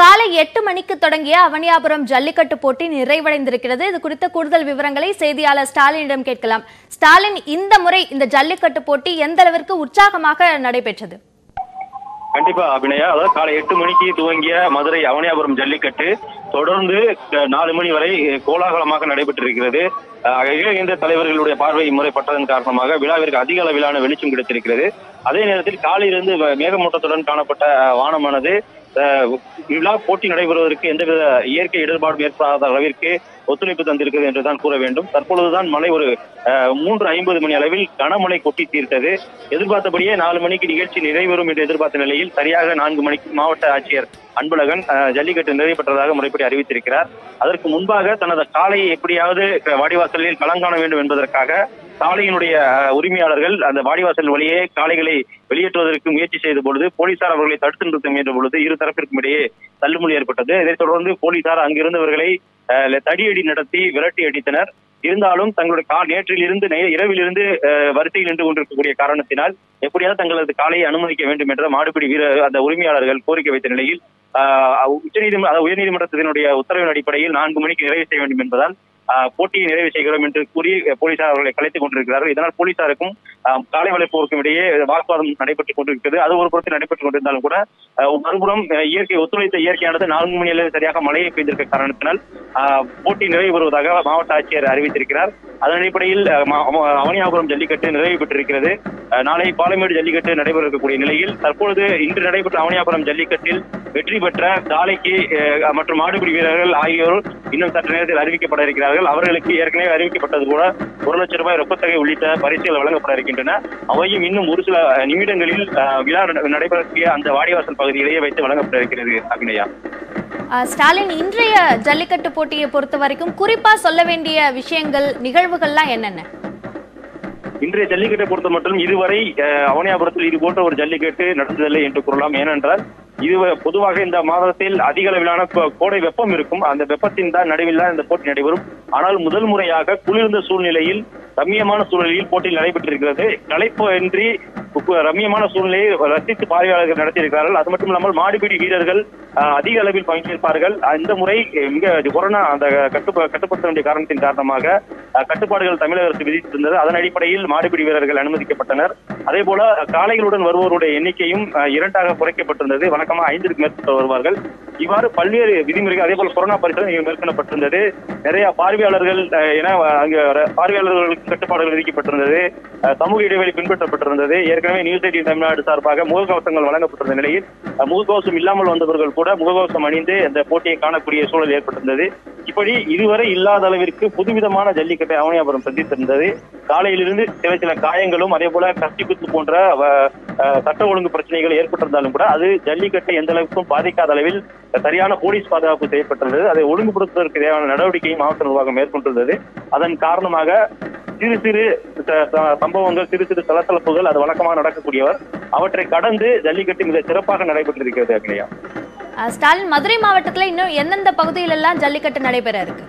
காலை எட்டு மணிக்கு தொடங்கிய அவனியாபுரம் ஜல்லிக்கட்டு போட்டி நிறைவடைந்திருக்கிறது இது குறித்த கூடுதல் விவரங்களை செய்தியாளர் ஸ்டாலினிடம் கேட்கலாம் ஸ்டாலின் இந்த முறை இந்த ஜல்லிக்கட்டு போட்டி எந்த அளவிற்கு உற்சாகமாக நடைபெற்றது கண்டிப்பா அபிநயா அதாவது காலை எட்டு மணிக்கு துவங்கிய மதுரை அவனியாபுரம் ஜல்லிக்கட்டு தொடர்ந்து அஹ், நாலு மணி வரை அஹ், கோலாகலமாக நடைபெற்றிருக்கிறது அஹ், அகில இந்திய தலைவர்களுடைய பார்வை இம்முறைப்பட்டதன் காரணமாக விழாவிற்கு அதிக அளவிலான வெளிச்சம் கிடைத்திருக்கிறது அதே நேரத்தில் காலையிலிருந்து வ- மேகமூட்டத்துடன் காணப்பட்ட அஹ், வானமானது அஹ், விழா போட்டி நடைபெறுவதற்கு எந்தவித இயற்கை இடர்பாடும் ஏற்படாத அளவிற்கு ஒத்துழைப்பு தந்திருக்கிறது என்றுதான் கூற வேண்டும் தற்பொழுதுதான் மழை ஒரு அஹ், மூன்று ஐம்பது மணி அளவில் கனமழை கொட்டி தீர்த்தது எதிர்பார்த்தபடியே நாலு மணிக்கு நிகழ்ச்சி நிறைவேறும் என்று எதிர்பார்த்த நிலையில் சரியாக நான்கு மணிக்கு மாவட்ட ஆட்சியர் அன்பழகன் அஹ், ஜல்லிக்கட்டு நிறைவு பெற்றதாக முறைப்படி அறிவித்திருக்கிறார் அதற்கு முன்பாக தனது காலையை எப்படியாவது க- வாடிவாசலில் களங்காண வேண்டும் என்பதற்காக சாலையினுடைய அஹ், உரிமையாளர்கள் அந்த வாடிவாசல் வழியே காளைகளை வெளியேற்றுவதற்கு முயற்சி செய்த பொழுது போலீசார் அவர்களை தடுத்து நிறுத்த முயன்ற பொழுது இரு தரப்பிற்கும் இடையே தள்ளுமுடி ஏற்பட்டது இதைத் தொடர்ந்து போலீசார் அங்கிருந்தவர்களை அஹ், தடியடி நடத்தி விரட்டி அடித்தனர் இருந்தாலும் தங்களுடைய கா நேற்றில் இருந்து இரவிலிருந்து அஹ், வரிசையில் நின்று கொண்டிருக்கக்கூடிய காரணத்தினால் எப்படியாவது தங்களது காலையை அனுமதிக்க வேண்டும் என்ற மாடுபிடி வீர அந்த உரிமையாளர்கள் கோரிக்கை வைத்த நிலையில் ஆஹ், உச்சநீதிமன்ற அதாவது உயர்நீதிமன்றத்தினுடைய உத்தரவின் அடிப்படையில் நான்கு மணிக்கு நிறைவு செய்ய வேண்டும் என்பதால் ஆஹ், போட்டியை நிறைவு செய்கிறோம் என்று கூறி போலீசார் அவர்களை கலைத்துக் கொண்டிருக்கிறார்கள் இதனால் போலீசாருக்கும் ஆஹ், காலை வளைப்போருக்கும் இடையே வாக்குவாதம் நடைபெற்றுக் கொண்டிருக்கிறது அது ஒரு புறத்தில் நடைபெற்றுக் கொண்டிருந்தாலும் கூட ஆஹ், மறுபுறம் ஆஹ், இயற்கை ஒத்துழைத்த இயற்கையானது நான்கு மணி அளவில் சரியாக மழையை பெய்திருக்க காரணத்தினால் ஆஹ், போட்டி நிறைவு பெறுவதாக மாவட்ட ஆட்சியர் அறிவித்திருக்கிறார் அதன் அடிப்படையில் ஆஹ், மா- அவ- அவனியாபுரம் ஜல்லிக்கட்டு நிறைவு பெற்றிருக்கிறது ஆஹ், நாளை பாலமேடு ஜல்லிக்கட்டு நடைபெற இருக்கக்கூடிய நிலையில் தற்பொழுது இன்று நடைபெற்ற அவனியாபுரம் ஜல்லிக்கட்டில் வெற்றி பெற்ற காளைக்கு ஆஹ், மற்றும் மாடுபிடி வீரர்கள் ஆகியோர் இன்னும் சற்று நேரத்தில் அறிவிக்கப்பட இருக்கிறார்கள் அவர்களுக்கு ஏற்கனவே அறிவிக்கப்பட்டது கூட ஒரு லட்சம் ரூபாய் ரொக்கத்தொகை உள்ளிட்ட பரிசுகள் வழங்கப்பட இருக்கின்றன அவையும் இன்னும் ஒரு சில நிமிடங்களில் ஆஹ், விழா நட- நடைபெறக்கூடிய அந்த வாடிவாசல் பகுதியிலேயே வைத்து வழங்கப்பட இருக்கிறது அபிநயா அஹ், ஸ்டாலின் இன்றைய ஜல்லிக்கட்டு போட்டியை பொறுத்த வரைக்கும் குறிப்பா சொல்ல வேண்டிய விஷயங்கள் நிகழ்வுகள்லாம் என்னென்ன இன்றைய ஜல்லிக்கட்டை பொறுத்த மட்டும் இதுவரை அஹ், அவனியாபுரத்தில் இது போன்ற ஒரு ஜல்லிக்கட்டு நடந்ததில்லை என்று கூறலாம் ஏனென்றால் இது பொதுவாக இந்த மாதத்தில் அதிக அளவிலான கோ- கோடை வெப்பம் இருக்கும் அந்த வெப்பத்தின் தான் நடுவில் தான் இந்த போட்டி நடைபெறும் ஆனால் முதல் முறையாக குளிர்ந்த சூழ்நிலையில் ரம்மியமான சூழ்நிலையில் போட்டி நடைபெற்றிருக்கிறது களைப்பு இன்றி கு- ரம்மியமான சூழ்நிலையை ரசித்து பார்வையாளர்கள் நடத்தியிருக்கிறார்கள் அது மட்டும் இல்லாமல் மாடுபிடி வீரர்கள் அஹ், அதிக அளவில் பங்கேற்பார்கள் இந்த முறை அஹ், மிக கொரோனா அந்த கட்டுப்ப கட்டுப்படுத்த வேண்டிய காரணத்தின் காரணமாக அஹ், கட்டுப்பாடுகள் தமிழக அரசு விதித்திருந்தது அதன் அடிப்படையில் மாடுபிடி வீரர்கள் அனுமதிக்கப்பட்டனர் அதே போல காளைகளுடன் வருவோருடைய எண்ணிக்கையும் அஹ், இரண்டாக குறைக்கப்பட்டிருந்தது வழக்கமாக ஐந்திற்கு மேற்பட்டு வருவார்கள் இவ்வாறு பல்வேறு விதிமுறைகள் அதே போல கொரோனா பரிசோதனை இங்கு மேற்கொள்ளப்பட்டிருந்தது நிறைய பார்வையாளர்கள் அஹ், என அங்கு ர- பார்வையாளர்களுக்கு கட்டுப்பாடுகள் விதிக்கப்பட்டிருந்தது அஹ், சமூக இடைவெளி பின்பற்றப்பட்டிருந்தது ஏற்கனவே நியூஸ் எயிட்டின் தமிழ்நாடு சார்பாக முகக்கவசங்கள் வழங்கப்பட்டிருந்த நிலையில் அஹ், முகக்கவசம் இல்லாமல் வந்தவர்கள் கூட முகக்கவசம் அணிந்து அந்த போட்டியை காணக்கூடிய சூழல் ஏற்பட்டிருந்தது இப்படி இதுவரை இல்லாத அளவிற்கு புதுவிதமான ஜல்லிக்கட்டை அவனியாபுரம் சந்தித்திருந்தது காலையிலிருந்து சில சில காயங்களும் அதே போல கத்தி குத்து போன்ற அஹ், அஹ், சட்ட ஒழுங்கு பிரச்சனைகள் ஏற்பட்டிருந்தாலும் கூட அது ஜல்லிக்கட்டை எந்த அளவுக்கும் பாதிக்காத அளவில் சரியான போலீஸ் பாதுகாப்பு செய்யப்பட்டிருந்தது அதை ஒழுங்குபடுத்துவதற்கு தேவையான நடவடிக்கையை மாவட்ட நிர்வாகம் மேற்கொண்டிருந்தது அதன் காரணமாக சிறு சிறு ச- ச- சம்பவங்கள் சிறு சிறு சலசலப்புகள் அது வழக்கமாக நடக்கக்கூடியவர் அவற்றை கடந்து ஜல்லிக்கட்டு மிக சிறப்பாக நடைபெற்றிருக்கிறது அக்னியா அஹ், ஸ்டாலின் மதுரை மாவட்டத்துல இன்னும் எந்தெந்த பகுதியிலெல்லாம் ஜல்லிக்கட்டு நடைபெற இருக்கு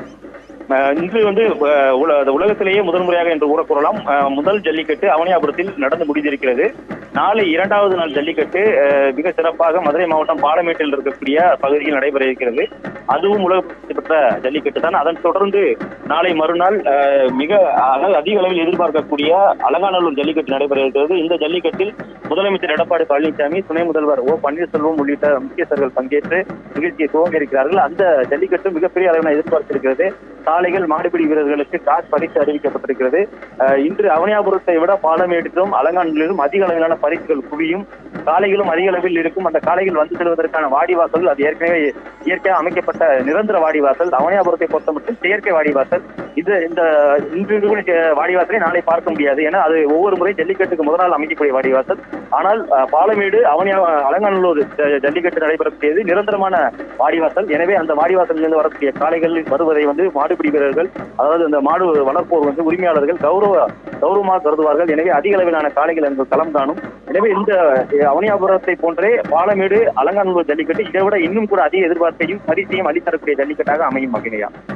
அஹ் இன்று வந்து அஹ், உல- அது உலகத்திலேயே முதல் முறையாக என்று கூட கூறலாம் அஹ், முதல் ஜல்லிக்கட்டு அவனியாபுரத்தில் நடந்து முடிந்திருக்கிறது நாளை இரண்டாவது நாள் ஜல்லிக்கட்டு அஹ், மிக சிறப்பாக மதுரை மாவட்டம் பாலமேட்டில் இருக்கக்கூடிய பகுதியில் நடைபெற இருக்கிறது அதுவும் உலக பிரசித்தி பெற்ற ஜல்லிக்கட்டு தான் அதன் தொடர்ந்து நாளை மறுநாள் அஹ், மிக அதாவது அதிக அளவில் எதிர்பார்க்கக்கூடிய அலங்காநல்லூர் ஜல்லிக்கட்டு நடைபெற இருக்கிறது இந்த ஜல்லிக்கட்டில் முதலமைச்சர் எடப்பாடி பழனிசாமி துணை முதல்வர் ஓ பன்னீர்செல்வம் உள்ளிட்ட முக்கியஸ்தர்கள் பங்கேற்று நிகழ்ச்சியை துவங்க இருக்கிறார்கள் அந்த ஜல்லிக்கட்டு மிகப்பெரிய அளவில் எதிர்பார்த்திருக்கிறது சாலைகள் மாடுபிடி வீரர்களுக்கு கார் பரிசு அறிவிக்கப்பட்டிருக்கிறது அஹ் இன்று அவனியாபுரத்தை விட பாலமேட்டிலும் அலங்கானிலும் அதிக அளவிலான பரிசுகள் குவியும் காளைகளும் அதிக அளவில் இருக்கும் அந்த காளைகள் வந்து செல்வதற்கான வாடிவாசல் அது ஏற்கனவே இயற்கையாக அமைக்கப்பட்ட நிரந்தர வாடிவாசல் அவனியாபுரத்தை பொறுத்த மட்டும் செயற்கை வாடிவாசல் இது இந்த இன்று இருக்கக்கூடிய வாடிவாசலை நாளை பார்க்க முடியாது ஏன்னா அது ஒவ்வொரு முறை ஜல்லிக்கட்டுக்கு முதல் நாள் அமைக்கக்கூடிய வாடிவாசல் ஆனால் அஹ், பாலமேடு அவனியா அலங்காநல்லூர் ஜ- ஜல்லிக்கட்டு நடைபெறக்கூடியது நிரந்தரமான வாடிவாசல் எனவே அந்த வாடிவாசலிலிருந்து வரக்கூடிய காளைகள் வருவதை வந்து மாடுபிடி வீரர்கள் அதாவது அந்த மாடு வளர்ப்போர் வந்து உரிமையாளர்கள் கௌரவ கௌரவமாக கருதுவார்கள் எனவே அதிக அளவிலான காளைகள் அங்கு களம் காணும் எனவே இந்த அஹ், அவனியாபுரத்தை போன்றே பாலமேடு அலங்காநல்லூர் ஜல்லிக்கட்டு இதை விட இன்னும் கூட அதிக எதிர்பார்ப்பையும் பரிசையும் அளித்தரக்கூடிய ஜல்லிக்கட்டாக அமையும் மகிழையா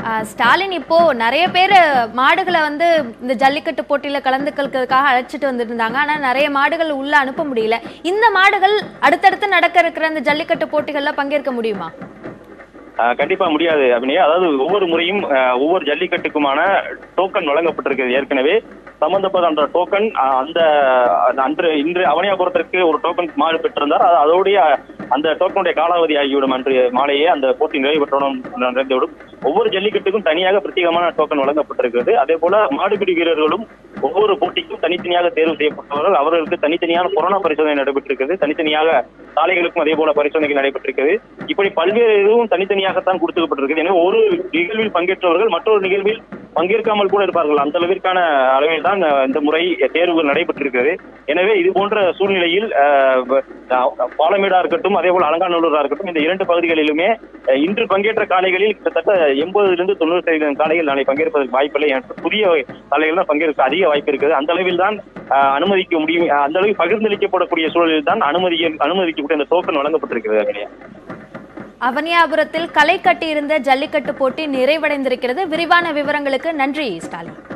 ஆஹ் ஸ்டாலின் இப்போ நிறைய பேர் மாடுகளை வந்து இந்த ஜல்லிக்கட்டு போட்டியில கலந்துக்கிறதுக்காக அழைச்சிட்டு வந்துட்டு இருந்தாங்க ஆனா நிறைய மாடுகள் உள்ள அனுப்ப முடியல இந்த மாடுகள் அடுத்தடுத்து நடக்க இருக்கிற இந்த ஜல்லிக்கட்டு போட்டிகள்ல பங்கேற்க முடியுமா ஆஹ் கண்டிப்பா முடியாது அபிநயா அதாவது ஒவ்வொரு முறையும் ஆஹ் ஒவ்வொரு ஜல்லிக்கட்டுக்குமான டோக்கன் வழங்கப்பட்டிருக்கிறது ஏற்கனவே சம்பந்தப்பட்ட அந்த டோக்கன் அந்த அந்த அன்று இன்று அவனியாபுரத்திற்கு ஒரு டோக்கன் மாடு பெற்றிருந்தார் அது அதோடைய அந்த டோக்கனுடைய காலாவதி ஆகிவிடும் அன்று மாலையே அந்த போட்டி நிறைவு பெற்றவுடன் நிறைந்துவிடும் ஒவ்வொரு ஜல்லிக்கட்டுக்கும் தனியாக பிரத்யேகமான டோக்கன் வழங்கப்பட்டிருக்கிறது அதே போல மாடுபிடி வீரர்களும் ஒவ்வொரு போட்டிக்கும் தனித்தனியாக தேர்வு செய்யப்பட்டவர்கள் அவர்களுக்கு தனித்தனியான கொரோனா பரிசோதனை நடைபெற்றிருக்கிறது தனித்தனியாக சாலைகளுக்கும் அதே போல பரிசோதனைகள் நடைபெற்றிருக்கிறது இப்படி பல்வேறு இதுவும் தனித்தனியாகத்தான் கொடுத்துக்கப்பட்டிருக்கிறது எனவே ஒரு நிகழ்வில் பங்கேற்றவர்கள் மற்றொரு நிகழ்வில் பங்கேற்காமல் கூட இருப்பார்கள் அந்த அளவிற்கான அளவில் தான் அஹ், இந்த முறை தேர்வுகள் நடைபெற்றிருக்கிறது எனவே இது போன்ற சூழ்நிலையில் அஹ், வ- அஹ், பாலமேடா இருக்கட்டும் அதே போல அலங்காநல்லூரா இருக்கட்டும் இந்த இரண்டு பகுதிகளிலுமே அஹ், இன்று பங்கேற்ற காலைகளில் கிட்டத்தட்ட எண்பதிலிருந்து தொண்ணூறு சதவீதம் காலைகள் நாளை பங்கேற்பதற்கு வாய்ப்பில்லை என்று புதிய காலைகள் தான் பங்கேற்க அதிக வாய்ப்பு இருக்குது அந்த அளவில் தான் அஹ், அனுமதிக்க முடியும் அஹ், அந்த அளவில் பகிர்ந்தளிக்கப்படக்கூடிய சூழலில் தான் அனுமதி அனுமதிக்கக்கூடிய அந்த டோக்கன் வழங்கப்பட்டிருக்கிறது அபிநயா. அவனியாபுரத்தில் களை கட்டியிருந்த ஜல்லிக்கட்டு போட்டி நிறைவடைந்திருக்கிறது விரிவான விவரங்களுக்கு நன்றி ஸ்டாலின்